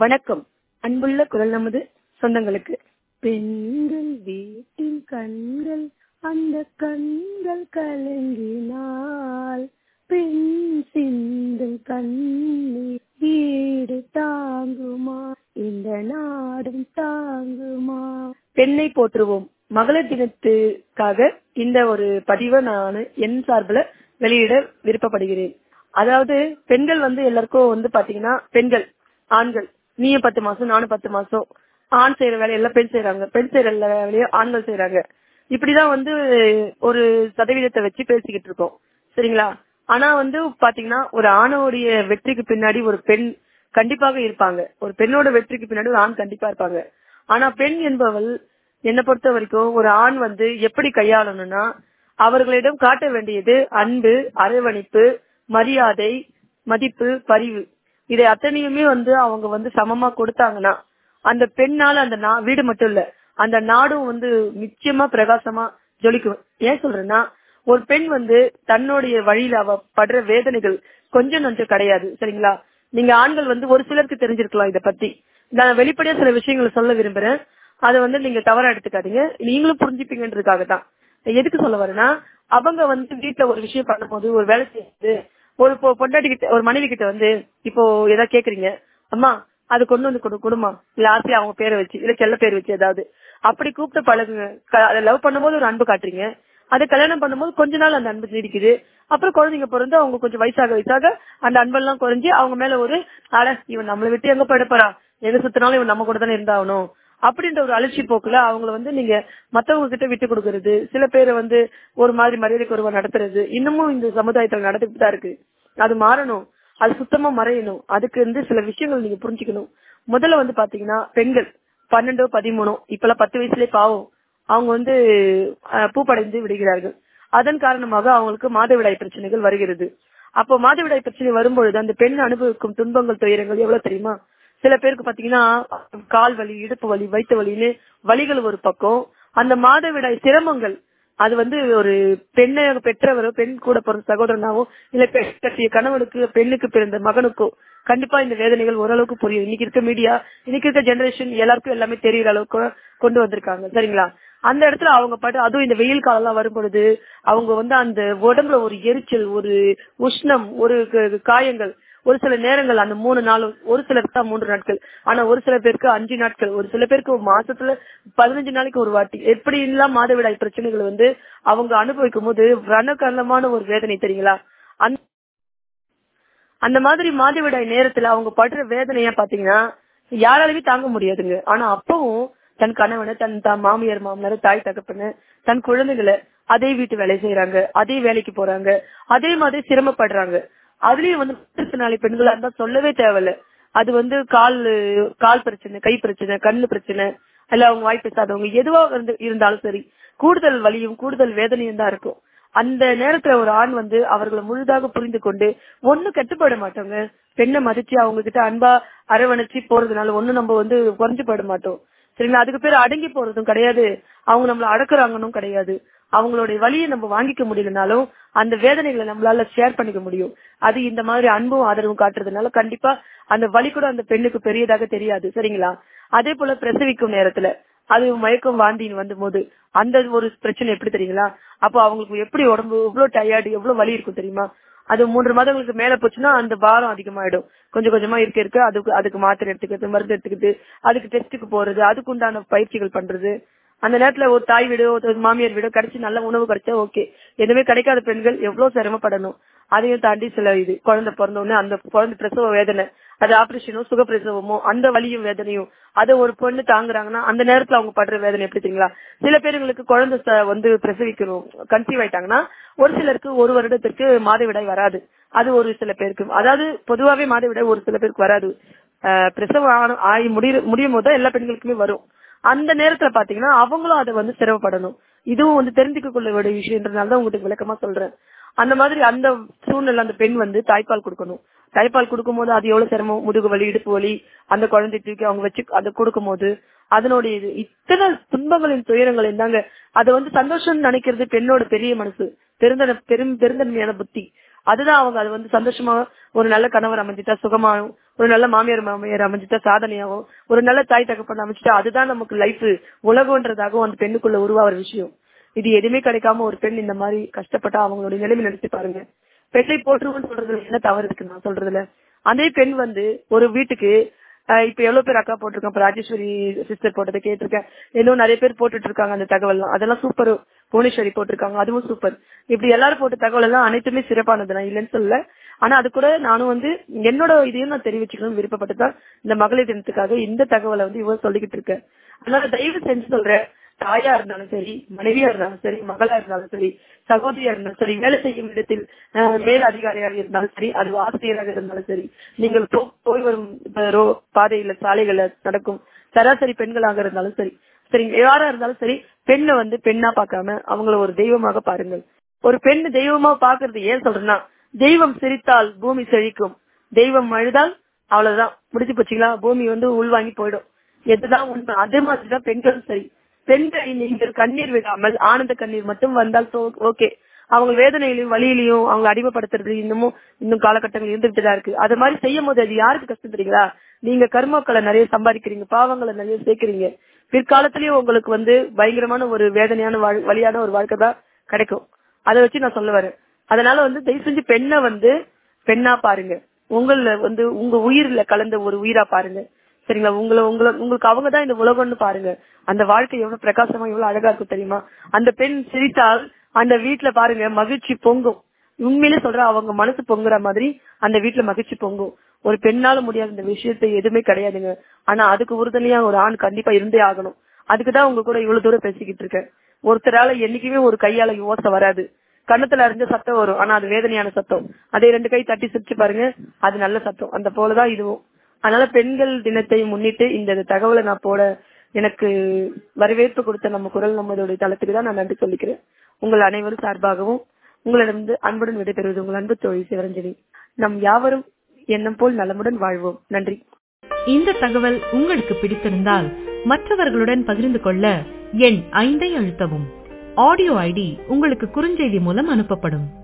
வணக்கம் அன்புள்ள குரல் நமது சொந்தங்களுக்கு பெண்கள் வீட்டின் கண்கள் அந்த கண்கள் கலங்கினால் பெண் சிந்தும் கண்ணீர் வீடு தாங்குமா இந்த நாடும் தாங்குமா பெண்ணை போற்றுவோம் மகளிர் தினத்துக்காக இந்த ஒரு பதிவை நான் என் சார்பில் வெளியிட விருப்பப்படுகிறேன் அதாவது பெண்கள் வந்து எல்லாருக்கும் வந்து பாத்தீங்கன்னா பெண்கள் ஆண்கள் நீயும் பத்து மாசம் நானும் பத்து மாசம் ஆண் செய்யற வேலையை எல்லாம் பெண் செய்யறாங்க பெண் செய்யற எல்லா வேலையும் ஆண்கள் செய்யறாங்க இப்படிதான் வந்து ஒரு சதவீதத்தை வச்சு பேசிக்கிட்டு இருக்கோம் சரிங்களா ஆனா வந்து பாத்தீங்கன்னா ஒரு ஆணோடைய வெற்றிக்கு பின்னாடி ஒரு பெண் கண்டிப்பாக இருப்பாங்க ஒரு பெண்ணோட வெற்றிக்கு பின்னாடி ஒரு ஆண் கண்டிப்பா இருப்பாங்க ஆனா பெண் என்பவள் என்னை பொறுத்த வரைக்கும் ஒரு ஆண் வந்து எப்படி கையாளணும்னா அவர்களிடம் காட்ட வேண்டியது அன்பு அரவணைப்பு மரியாதை மதிப்பு பரிவு இதை அத்தனையுமே வந்து அவங்க வந்து சமமா கொடுத்தாங்கன்னா அந்த பெண்ணால அந்த வீடு மட்டும் இல்ல அந்த நாடும் வந்து நிச்சயமா பிரகாசமா ஜொலிக்கும் ஏன் சொல்றேன்னா ஒரு பெண் வந்து தன்னுடைய வழியில அவ படுற வேதனைகள் கொஞ்சம் கொஞ்சம் கிடையாது சரிங்களா நீங்க ஆண்கள் வந்து ஒரு சிலருக்கு தெரிஞ்சிருக்கலாம் இத பத்தி நான் வெளிப்படையா சில விஷயங்களை சொல்ல விரும்புறேன் அதை வந்து நீங்க தவறா எடுத்துக்காதீங்க நீங்களும் புரிஞ்சுப்பீங்கன்றதுக்காக தான் எதுக்கு சொல்ல வரேன்னா அவங்க வந்து வீட்டுல ஒரு விஷயம் பண்ணும்போது ஒரு வேலை செய்யுது ஒரு பொண்டாட்டி கிட்ட ஒரு மனைவி கிட்ட வந்து இப்போ ஏதாவது கேக்குறீங்க அம்மா அது கொண்டு வந்து கொடு கொடுமா இல்ல ஆசையா அவங்க பேரை வச்சு இல்ல செல்ல பேர் வச்சு ஏதாவது அப்படி கூப்பிட்டு பழகுங்க அதை லவ் பண்ணும்போது ஒரு அன்பு காட்டுறீங்க அதை கல்யாணம் பண்ணும்போது கொஞ்ச நாள் அந்த அன்பு நீடிக்குது அப்புறம் குழந்தைங்க பிறந்து அவங்க கொஞ்சம் வயசாக வயசாக அந்த அன்பெல்லாம் குறைஞ்சி அவங்க மேல ஒரு அட இவன் நம்மளை விட்டு எங்க போயிட போறா எங்க சுத்தினாலும் இவன் நம்ம கூட தானே இருந்தாகணும் அப்படின்ற ஒரு அலட்சி போக்குல அவங்கள வந்து நீங்க மத்தவங்க கிட்ட விட்டு கொடுக்கறது சில பேரை வந்து ஒரு மாதிரி மரியாதை குறைவா நடத்துறது இன்னமும் இந்த சமுதாயத்துல நடந்துட்டு தான் இருக்கு அது மாறணும் அது சுத்தமா மறையணும் அதுக்கு வந்து சில விஷயங்கள் நீங்க புரிஞ்சுக்கணும் முதல்ல வந்து பாத்தீங்கன்னா பெண்கள் பன்னெண்டோ பதிமூணோ இப்பெல்லாம் பத்து வயசுலயே பாவம் அவங்க வந்து பூப்படைந்து விடுகிறார்கள் அதன் காரணமாக அவங்களுக்கு மாதவிடாய் பிரச்சனைகள் வருகிறது அப்போ மாதவிடாய் பிரச்சனை வரும்பொழுது அந்த பெண் அனுபவிக்கும் துன்பங்கள் துயரங்கள் எவ்வளவு தெரியுமா சில பேருக்கு பாத்தீங்கன்னா கால் வலி இடுப்பு வலி வயிற்று வலின்னு வலிகள் ஒரு பக்கம் அந்த மாதவிடாய் சிரமங்கள் அது வந்து ஒரு பெண்ணை பெற்றவரோ பெண் கூட பிறந்த சகோதரனாவோ இல்ல கட்டிய கணவனுக்கு பெண்ணுக்கு பிறந்த மகனுக்கோ கண்டிப்பா இந்த வேதனைகள் ஓரளவுக்கு புரியும் இன்னைக்கு இருக்க மீடியா இன்னைக்கு இருக்க ஜெனரேஷன் எல்லாருக்கும் எல்லாமே தெரியுற அளவுக்கு கொண்டு வந்திருக்காங்க சரிங்களா அந்த இடத்துல அவங்க பாட்டு அதுவும் இந்த வெயில் காலம் எல்லாம் வரும் பொழுது அவங்க வந்து அந்த உடம்புல ஒரு எரிச்சல் ஒரு உஷ்ணம் ஒரு காயங்கள் ஒரு சில நேரங்கள் அந்த மூணு நாள் ஒரு சிலருக்கு தான் மூன்று நாட்கள் ஆனா ஒரு சில பேருக்கு அஞ்சு நாட்கள் ஒரு சில பேருக்கு மாசத்துல பதினஞ்சு நாளைக்கு ஒரு வாட்டி எப்படி எல்லாம் மாதவிடாய் பிரச்சனைகள் வந்து அவங்க அனுபவிக்கும் போது ரணகலமான ஒரு வேதனை தெரியுங்களா அந்த அந்த மாதிரி மாதவிடாய் நேரத்துல அவங்க படுற வேதனையா பாத்தீங்கன்னா யாராலுமே தாங்க முடியாதுங்க ஆனா அப்பவும் தன் கணவனை தன் தான் மாமியார் மாமனார் தாய் தகப்பன தன் குழந்தைகளை அதே வீட்டு வேலை செய்யறாங்க அதே வேலைக்கு போறாங்க அதே மாதிரி சிரமப்படுறாங்க அதுலயும் வந்து மாற்றுத்திறனாளி பெண்களா இருந்தா சொல்லவே தேவையில்ல அது வந்து கால் கால் பிரச்சனை கை பிரச்சனை கண்ணு பிரச்சனை இல்ல அவங்க வாய் பேசாதவங்க எதுவா இருந்தாலும் சரி கூடுதல் வலியும் கூடுதல் வேதனையும் தான் இருக்கும் அந்த நேரத்துல ஒரு ஆண் வந்து அவர்களை முழுதாக புரிந்து கொண்டு ஒண்ணு கட்டுப்பட மாட்டோங்க பெண்ணை மதிச்சு அவங்க கிட்ட அன்பா அரவணைச்சு போறதுனால ஒண்ணு நம்ம வந்து குறைஞ்சு போட மாட்டோம் சரிங்களா அதுக்கு பேர் அடங்கி போறதும் கிடையாது அவங்க நம்மள அடக்குறாங்கன்னு கிடையாது அவங்களுடைய வழியை நம்ம வாங்கிக்க முடியலனாலும் அந்த வேதனைகளை நம்மளால ஷேர் பண்ணிக்க முடியும் அது இந்த மாதிரி அன்பும் ஆதரவும் காட்டுறதுனால கண்டிப்பா அந்த வழி கூட அந்த பெண்ணுக்கு பெரியதாக தெரியாது சரிங்களா அதே போல பிரசவிக்கும் நேரத்துல அது மயக்கம் வாந்தின்னு வந்த போது அந்த ஒரு பிரச்சனை எப்படி தெரியுங்களா அப்போ அவங்களுக்கு எப்படி உடம்பு எவ்வளவு டயர்டு எவ்வளவு வலி இருக்கும் தெரியுமா அது மூன்று மாதங்களுக்கு மேல போச்சுன்னா அந்த பாரம் அதிகமாயிடும் கொஞ்சம் கொஞ்சமா இருக்க இருக்க அதுக்கு அதுக்கு மாத்திரை எடுத்துக்கிறது மருந்து எடுத்துக்கிட்டு அதுக்கு டெஸ்ட்டுக்கு போறது அதுக்கு உண்டான பயிற்சிகள் பண்றது அந்த நேரத்துல ஒரு தாய் வீடோ ஒரு மாமியார் வீடோ கிடைச்சி நல்ல உணவு கிடைச்சா ஓகே எதுவுமே கிடைக்காத பெண்கள் எவ்வளவு சிரமப்படணும் அதையும் தாண்டி சில இது குழந்தை பிறந்த உடனே அந்த குழந்தை பிரசவ வேதனை அது ஆபரேஷனோ சுகப்பிரசவமோ அந்த வலியும் வேதனையும் அதை ஒரு பொண்ணு தாங்குறாங்கன்னா அந்த நேரத்துல அவங்க படுற வேதனை எப்படி தெரியுங்களா சில பேருங்களுக்கு குழந்தை வந்து பிரசவிக்கணும் கன்சீவ் ஆயிட்டாங்கன்னா ஒரு சிலருக்கு ஒரு வருடத்திற்கு மாதவிடாய் வராது அது ஒரு சில பேருக்கு அதாவது பொதுவாவே மாதவிடாய் ஒரு சில பேருக்கு வராது பிரசவம் ஆகி முடிய முடியும் போது எல்லா பெண்களுக்குமே வரும் அந்த நேரத்துல பாத்தீங்கன்னா அவங்களும் அதை வந்து சிரமப்படணும் இதுவும் வந்து தெரிஞ்சுக்க கொள்ள வேண்டிய விஷயம்ன்றதுனால தான் உங்களுக்கு விளக்கமா சொல்றேன் அந்த மாதிரி அந்த சூழ்நிலை அந்த பெண் வந்து தாய்ப்பால் கொடுக்கணும் தாய்ப்பால் கொடுக்கும் போது அது எவ்வளவு சிரமம் முதுகு வலி இடுப்பு வலி அந்த குழந்தை தூக்கி அவங்க வச்சு அதை கொடுக்கும் போது அதனுடைய இது இத்தனை துன்பங்களின் துயரங்கள் இருந்தாங்க அதை வந்து சந்தோஷம் நினைக்கிறது பெண்ணோட பெரிய மனசு பெருந்தன பெரும் பெருந்தன்மையான புத்தி அதுதான் அவங்க அது வந்து சந்தோஷமா ஒரு நல்ல கணவர் அமைஞ்சிட்டா சுகமாகும் ஒரு நல்ல மாமியார் மாமியார் அமைஞ்சிட்டா சாதனையாகும் ஒரு நல்ல தாய் தகப்பன் அமைச்சிட்டா அதுதான் நமக்கு லைஃப் உலகன்றதாகவும் அந்த பெண்ணுக்குள்ள உருவாகிற விஷயம் இது எதுவுமே கிடைக்காம ஒரு பெண் இந்த மாதிரி கஷ்டப்பட்டா அவங்களுடைய நிலைமை நினைச்சு பாருங்க பெண்ணை போற்றுவோம்னு சொல்றதுல என்ன தவறு இருக்கு நான் சொல்றதுல அதே பெண் வந்து ஒரு வீட்டுக்கு ஆஹ் இப்ப எவ்வளவு பேர் அக்கா போட்டிருக்கேன் இப்ப ராஜேஸ்வரி சிஸ்டர் போட்டதை கேட்டிருக்கேன் இன்னும் நிறைய பேர் போட்டுட்டு இருக்காங்க அந்த தகவல் அதெல்லாம் சூப்பர் புவனேஸ்வரி போட்டிருக்காங்க அதுவும் சூப்பர் இப்படி எல்லாரும் போட்ட தகவல் எல்லாம் அனைத்துமே சிறப்பானது நான் இல்லைன்னு சொல்லல ஆனா அது கூட நானும் வந்து என்னோட இதையும் நான் தெரிவிச்சுக்கணும்னு விருப்பப்பட்டுதான் இந்த மகளிர் தினத்துக்காக இந்த தகவலை வந்து இவ்வளவு சொல்லிக்கிட்டு இருக்கேன் அதனால தயவு செஞ்சு சொல்றேன் தாயா இருந்தாலும் சரி மனைவியா இருந்தாலும் சரி மகளா இருந்தாலும் சரி சகோதரியா இருந்தாலும் சரி வேலை செய்யும் இடத்தில் அஹ், மேல் அதிகாரியாக இருந்தாலும் சரி அது ஆசிரியராக இருந்தாலும் சரி நீங்கள் போ- போய் வரும் இப்ப ரோ- பாதையில சாலைகள்ல நடக்கும் சராசரி பெண்களாக இருந்தாலும் சரி சரி யாரா இருந்தாலும் சரி பெண்ணை வந்து பெண்ணா பார்க்காம அவங்கள ஒரு தெய்வமாக பாருங்கள் ஒரு பெண் தெய்வமா பாக்குறது ஏன் சொல்றேன்னா தெய்வம் சிரித்தால் பூமி செழிக்கும் தெய்வம் அழுதால் அவ்வளவுதான் முடிஞ்சு போச்சுங்களா பூமி வந்து உள்வாங்கி போயிடும் எதுதான் உண்மை அதே மாதிரிதான் பெண்களும் சரி பெண்களை நீங்கள் கண்ணீர் விடாமல் ஆனந்த கண்ணீர் மட்டும் வந்தால் ஓகே அவங்க வேதனையிலையும் வலியிலையும் அவங்க அடிமைப்படுத்துறது இன்னமும் இன்னும் காலகட்டங்கள் இருந்துகிட்டு தான் இருக்கு அது மாதிரி செய்யும் போது அது யாருக்கு கஷ்டம் தெரியுங்களா நீங்க கர்மாக்களை நிறைய சம்பாதிக்கிறீங்க பாவங்களை நிறைய சேர்க்கிறீங்க பிற்காலத்திலயும் உங்களுக்கு வந்து பயங்கரமான ஒரு வேதனையான வாழ்- வலியான ஒரு வாழ்க்கை தான் கிடைக்கும் அதை வச்சு நான் சொல்ல வரேன் அதனால வந்து தயவு செஞ்சு பெண்ணை வந்து பெண்ணா பாருங்க உங்கள வந்து உங்க உயிர்ல கலந்த ஒரு உயிரா பாருங்க சரிங்களா உங்களை உங்களை உங்களுக்கு அவங்க தான் இந்த உலகம்னு பாருங்க அந்த வாழ்க்கை எவ்வளவு பிரகாசமா எவ்வளவு அழகா இருக்கும் தெரியுமா அந்த பெண் சிரித்தால் அந்த வீட்டுல பாருங்க மகிழ்ச்சி பொங்கும் உண்மையிலே சொல்ற அவங்க மனசு பொங்குற மாதிரி அந்த வீட்டுல மகிழ்ச்சி பொங்கும் ஒரு பெண்ணால முடியாத இந்த விஷயத்தை எதுவுமே கிடையாதுங்க ஆனா அதுக்கு உறுதுணையா ஒரு ஆண் கண்டிப்பா இருந்தே ஆகணும் அதுக்குதான் உங்க கூட இவ்வளவு தூரம் பேசிக்கிட்டு இருக்கேன் ஒருத்தரால என்னைக்குமே ஒரு கையால ஓசை வராது கண்ணத்துல அறிஞ்ச சத்தம் வரும் ஆனா அது வேதனையான சத்தம் அதே ரெண்டு கை தட்டி சிரிச்சு பாருங்க அது நல்ல சத்தம் அந்த போலதான் இதுவும் அதனால பெண்கள் தினத்தை முன்னிட்டு இந்த தகவலை நான் போட எனக்கு வரவேற்பு கொடுத்த நம்ம குரல் நம்மளுடைய தளத்துக்கு தான் நான் நன்றி சொல்லிக்கிறேன் உங்கள் அனைவரும் சார்பாகவும் உங்களிடமிருந்து அன்புடன் விடைபெறுவது உங்கள் அன்பு தோழி சிவரஞ்சனி நம் யாவரும் எண்ணம் போல் நலமுடன் வாழ்வோம் நன்றி இந்த தகவல் உங்களுக்கு பிடித்திருந்தால் மற்றவர்களுடன் பகிர்ந்து கொள்ள எண் ஐந்தை அழுத்தவும் ஆடியோ ஐடி உங்களுக்கு குறுஞ்செய்தி மூலம் அனுப்பப்படும்